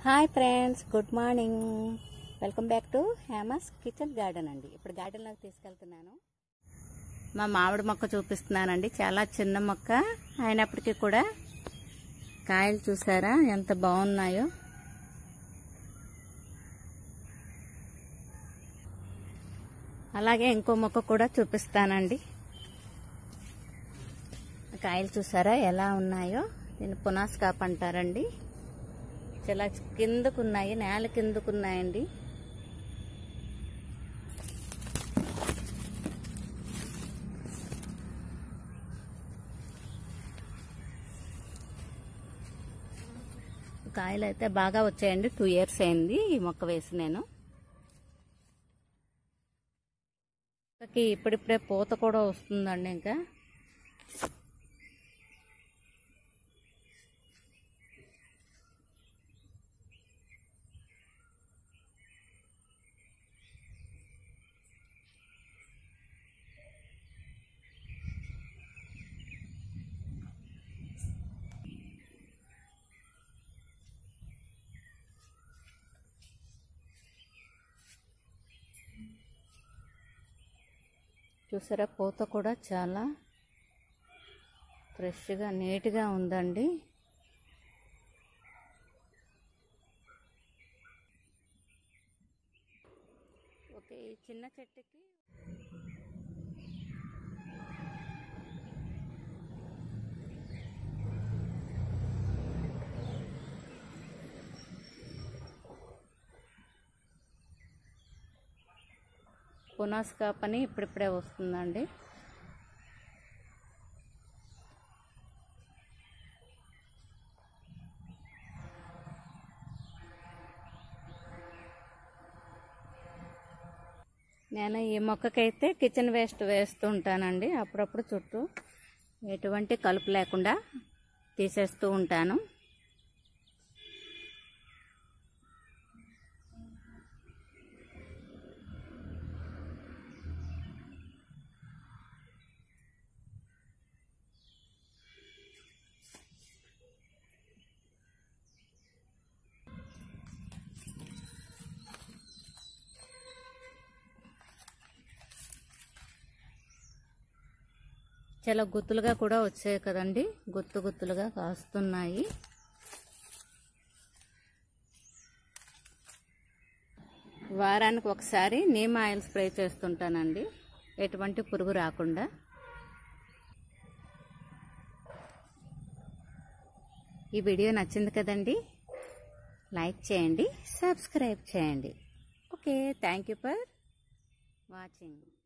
hi friends good morning welcome back to Hema's kitchen garden అండి ఇప్పుడు గార్డెన్లోకి తీసుకెళ్తున్నాను మా మామిడి మొక్క చూపిస్తున్నానండి చాలా చిన్న మొక్క అయినప్పటికీ కూడా కాయలు చూసారా ఎంత బాగున్నాయో అలాగే ఇంకో మొక్క కూడా చూపిస్తానండి కాయలు చూసారా ఎలా ఉన్నాయో దీన్ని పునాస్ కాప్ అంటారండి చాలా కిందకున్నాయి నేల కిందకున్నాయండి కాయలు అయితే బాగా వచ్చాయండి టూ ఇయర్స్ అయింది ఈ మొక్క వేసి నేను మొక్కకి ఇప్పుడిప్పుడే పూత కూడా వస్తుందండి ఇంకా చూసారా పూత కూడా చాలా ఫ్రెష్గా నీట్గా ఉందండి ఓకే ఈ చిన్న చెట్టుకి పునాస్ కాప్ అని ఇప్పుడిప్పుడే వస్తుందండి నేను ఈ మొక్కకైతే కిచెన్ వేస్ట్ వేస్తూ ఉంటానండి అప్పుడప్పుడు చుట్టూ ఎటువంటి కలుపు లేకుండా తీసేస్తూ ఉంటాను చాలా గుత్తులుగా కూడా వచ్చాయి కదండి గుత్తు గుత్తులుగా కాస్తున్నాయి వారానికి ఒకసారి నీమ్ ఆయిల్ స్ప్రే చేస్తుంటానండి ఎటువంటి పురుగు రాకుండా ఈ వీడియో నచ్చింది కదండి లైక్ చేయండి సబ్స్క్రైబ్ చేయండి okay thank you for watching